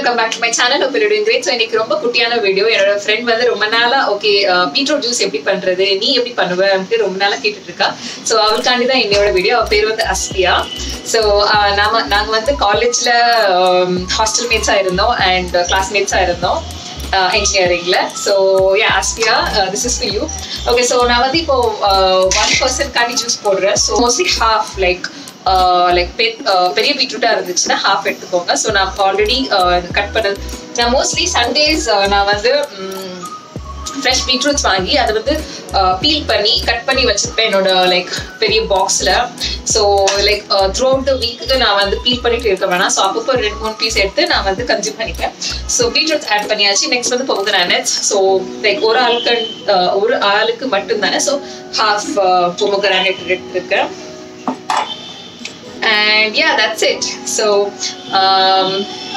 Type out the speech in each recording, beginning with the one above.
welcome back to my channel okay doing great so இன்னைக்கு ரொம்ப குட்டியான வீடியோ என்னோட ஃப்ரெண்ட் வந்து ரொம்ப நாளா ஓகே பீட்ரூட் ஜூஸ் எப்படி பண்றது நீ எப்படி பண்ணுவ அப்படின்ட்டு ரொம்ப நாளா கேட்டுட்டு இருக்கா ஸோ அவளுக்காண்டி தான் என்னோட வீடியோ அவ பேர் வந்து அஸ்பியா ஸோ நாம நாங்க வந்து காலேஜ்ல ஹாஸ்டல் மேட்ஸா இருந்தோம் அண்ட் கிளாஸ்மேட்ஸா இருந்தோம் இன்ஜினியரிங்ல so yeah Asfiya this is for you okay so நான் வந்து இப்போ ஒன் பர்சன்ட்காண்டி ஜூஸ் போடுறேன் so mostly half like like பெரிய பீட்ரூட்டா இருந்துச்சுன்னா ஹாஃப் எடுத்துக்கோங்க ஸோ நான் ஆல்ரெடி கட் பண்ணது நான் மோஸ்ட்லி சண்டேஸ் நான் வந்து ஃப்ரெஷ் பீட்ரூட்ஸ் வாங்கி அதை வந்து பீல் பண்ணி கட் பண்ணி வச்சிருப்பேன் என்னோட லைக் பெரிய பாக்ஸில் so like throughout the week நான் வந்து பீல் பண்ணிட்டு இருக்க வேணாம் ஸோ அப்பப்போ ரெண்டு மூணு பீஸ் எடுத்து நான் வந்து கன்சியூம் பண்ணிப்பேன் ஸோ பீட்ரூட்ஸ் ஆட் பண்ணியாச்சு நெக்ஸ்ட் வந்து பொமோகிரானட்ஸ் ஸோ லைக் ஒரு ஆளுக்கு ஒரு ஆளுக்கு மட்டும் தானே ஸோ ஹாஃப் பொமோகிரானட் எடுத்துருக்கேன் and yeah that's it so um,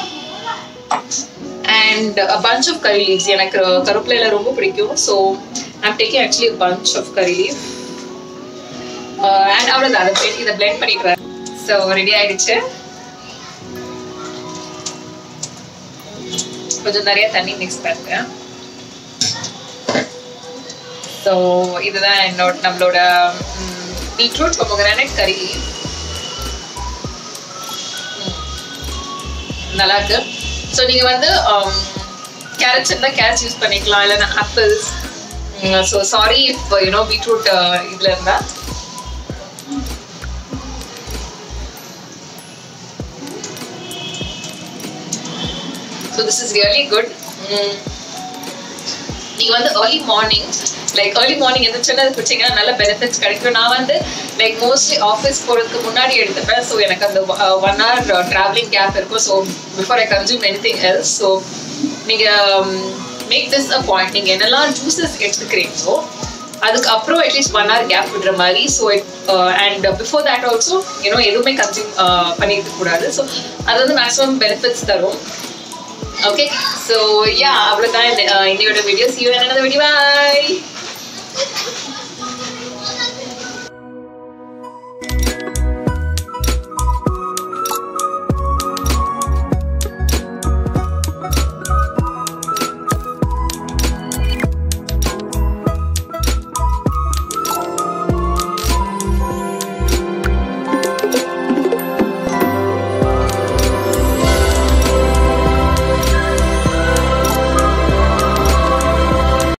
and a bunch of curry leaves எனக்கு கருவேப்பிலையில ரொம்ப பிடிக்கும் so i'm taking actually a bunch of curry leaf uh, and அவ்வளோதான் அதை போயிட்டு இதை blend பண்ணிடுறேன் so ரெடி ஆயிடுச்சு கொஞ்சம் நிறைய தண்ணி மிக்ஸ் பண்ணுறேன் ஸோ இதுதான் என்னோட நம்மளோட பீட்ரூட் பொமோகிரானட் கறி லீஃப் நல்லா இருக்கு ஸோ நீங்கள் வந்து கேரட்ஸ் இருந்தால் கேரட்ஸ் யூஸ் பண்ணிக்கலாம் இல்லைன்னா apples so sorry if you know beetroot இதில் இருந்தால் so this is really good நீங்கள் வந்து early morning like early morning எந்திரிச்சோன்னா அது குடிச்சிங்கன்னா நல்ல பெனிஃபிட்ஸ் கிடைக்கும் நான் வந்து லைக் மோஸ்ட்லி ஆஃபீஸ் போகிறதுக்கு முன்னாடி எடுத்துப்பேன் ஸோ எனக்கு அந்த ஒன் ஹவர் ட்ராவலிங் கேப் இருக்கும் so before I consume anything else so நீங்கள் மேக் திஸ் அ பாயிண்ட் நீங்கள் என்னெல்லாம் ஜூஸஸ் எடுத்துக்கிறீங்களோ அதுக்கப்புறம் அட்லீஸ்ட் ஒன் ஹவர் கேப் விடுற மாதிரி so and before that also you know எதுவுமே கன்சியூம் பண்ணியிருக்க கூடாது ஸோ அது வந்து மேக்ஸிமம் பெனிஃபிட்ஸ் தரும் ஓகே ஸோ யா அவ்வளோதான் இன்னையோட video see you another video bye